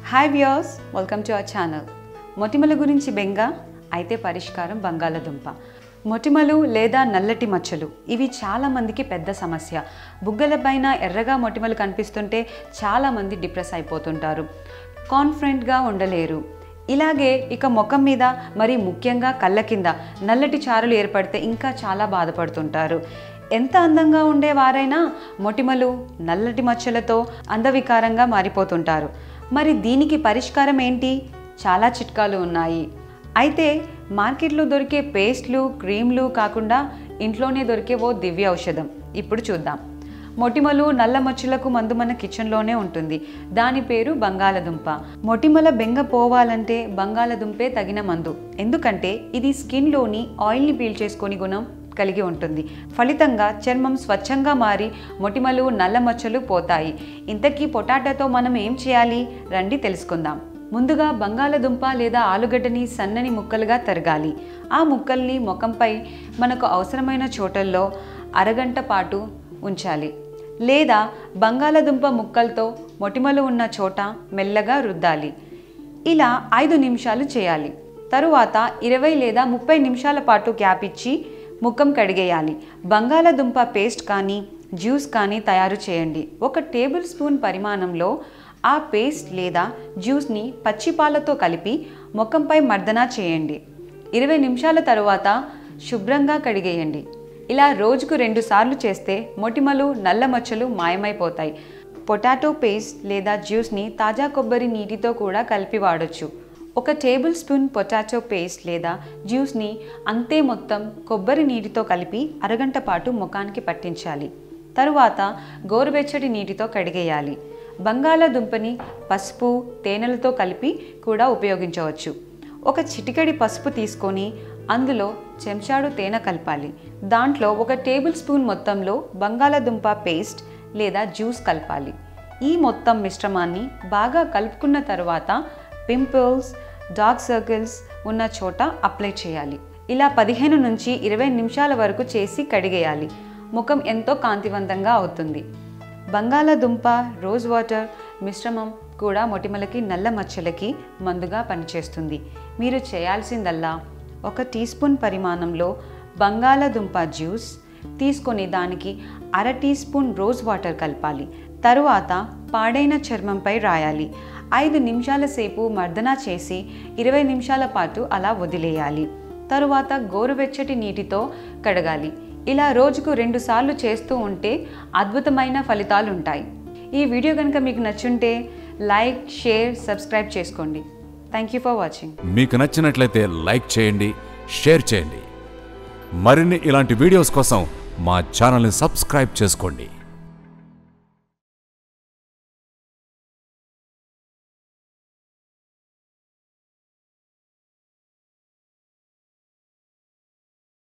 hi viewers welcome to our channel మొటిమల గురించి బెంగ అయితే పరిష్కారం బంగాళదుంప మొటిమలు లేదా నల్లటి మచ్చలు ఇవి చాలా మందికి పెద్ద సమస్య బుగ్గలపైన ఎర్రగా మొటిమలు కనిపిస్తుంటే చాలామంది డిప్రెస్ అయిపోతుంటారు కాన్ఫిడెంట్గా ఉండలేరు ఇలాగే ఇక ముఖం మీద మరి ముఖ్యంగా కళ్ళ కింద నల్లటి చారులు ఏర్పడితే ఇంకా చాలా బాధపడుతుంటారు ఎంత అందంగా ఉండేవారైనా మొటిమలు నల్లటి మచ్చలతో అందవికారంగా మారిపోతుంటారు మరి దీనికి పరిష్కారం ఏంటి చాలా చిట్కాలు ఉన్నాయి అయితే మార్కెట్లో దొరికే పేస్ట్లు క్రీమ్లు కాకుండా ఇంట్లోనే దొరికే ఓ దివ్య ఔషధం ఇప్పుడు చూద్దాం మొటిమలు నల్ల మచ్చలకు మందు మన కిచెన్లోనే ఉంటుంది దాని పేరు బంగాళదుంప మొటిమల బెంగ పోవాలంటే బంగాళదుంపే తగిన మందు ఎందుకంటే ఇది స్కిన్లోని ఆయిల్ని పీల్చేసుకొని గుణం కలిగి ఉంటుంది ఫలితంగా చర్మం స్వచ్ఛంగా మారి మొటిమలు నల్ల మచ్చలు పోతాయి ఇంతకీ పొటాటోతో మనం ఏం చేయాలి రండి తెలుసుకుందాం ముందుగా బంగాళదుంప లేదా ఆలుగడ్డని సన్నని ముక్కలుగా తరగాలి ఆ ముక్కల్ని ముఖంపై మనకు అవసరమైన చోటల్లో అరగంట పాటు ఉంచాలి లేదా బంగాళదుంప ముక్కలతో మొటిమలు ఉన్న చోట మెల్లగా రుద్దాలి ఇలా ఐదు నిమిషాలు చేయాలి తరువాత ఇరవై లేదా ముప్పై నిమిషాల పాటు గ్యాప్ ఇచ్చి ముఖం కడిగేయాలి బంగాళదుంప పేస్ట్ కానీ జ్యూస్ కానీ తయారు చేయండి ఒక టేబుల్ స్పూన్ పరిమాణంలో ఆ పేస్ట్ లేదా జ్యూస్ని పచ్చిపాలతో కలిపి ముఖంపై మర్దన చేయండి ఇరవై నిమిషాల తరువాత శుభ్రంగా కడిగేయండి ఇలా రోజుకు రెండు సార్లు చేస్తే మొటిమలు నల్ల మచ్చలు మాయమైపోతాయి పొటాటో పేస్ట్ లేదా జ్యూస్ని తాజా కొబ్బరి నీటితో కూడా కలిపి వాడొచ్చు ఒక టేబుల్ స్పూన్ పొటాటో పేస్ట్ లేదా జ్యూస్ని అంతే మొత్తం కొబ్బరి నీటితో కలిపి అరగంట పాటు ముఖానికి పట్టించాలి తరువాత గోరువెచ్చటి నీటితో కడిగేయాలి బంగాళాదుంపని పసుపు తేనెలతో కలిపి కూడా ఉపయోగించవచ్చు ఒక చిటికెడి పసుపు తీసుకొని అందులో చెంచాడు తేనె కలపాలి దాంట్లో ఒక టేబుల్ స్పూన్ మొత్తంలో బంగాళాదుంప పేస్ట్ లేదా జ్యూస్ కలపాలి ఈ మొత్తం మిశ్రమాన్ని బాగా కలుపుకున్న తర్వాత పింపుల్స్ డార్క్ సర్కిల్స్ ఉన్న చోట అప్లై చేయాలి ఇలా పదిహేను నుంచి ఇరవై నిమిషాల వరకు చేసి కడిగేయాలి ముఖం ఎంతో కాంతివంతంగా అవుతుంది బంగాళాదుంప రోజ్ వాటర్ మిశ్రమం కూడా మొటిమలకి నల్ల మచ్చలకి మందుగా పనిచేస్తుంది మీరు చేయాల్సిందల్లా ఒక టీ స్పూన్ పరిమాణంలో బంగాళాదుంప జ్యూస్ తీసుకొని దానికి అర టీ స్పూన్ రోజ్ వాటర్ కలపాలి తరువాత పాడైన చర్మంపై రాయాలి ఐదు నిమిషాల సేపు మర్దన చేసి ఇరవై నిమిషాల పాటు అలా వదిలేయాలి తరువాత గోరువెచ్చటి నీటితో కడగాలి ఇలా రోజుకు రెండు సార్లు చేస్తూ ఉంటే అద్భుతమైన ఫలితాలు ఉంటాయి ఈ వీడియో కనుక మీకు నచ్చుంటే లైక్ షేర్ సబ్స్క్రైబ్ చేసుకోండి థ్యాంక్ యూ ఫర్ వాచింగ్ మీకు నచ్చినట్లయితే లైక్ చేయండి షేర్ చేయండి మరిన్ని ఇలాంటి వీడియోస్ కోసం మా ఛానల్ని సబ్స్క్రైబ్ చేసుకోండి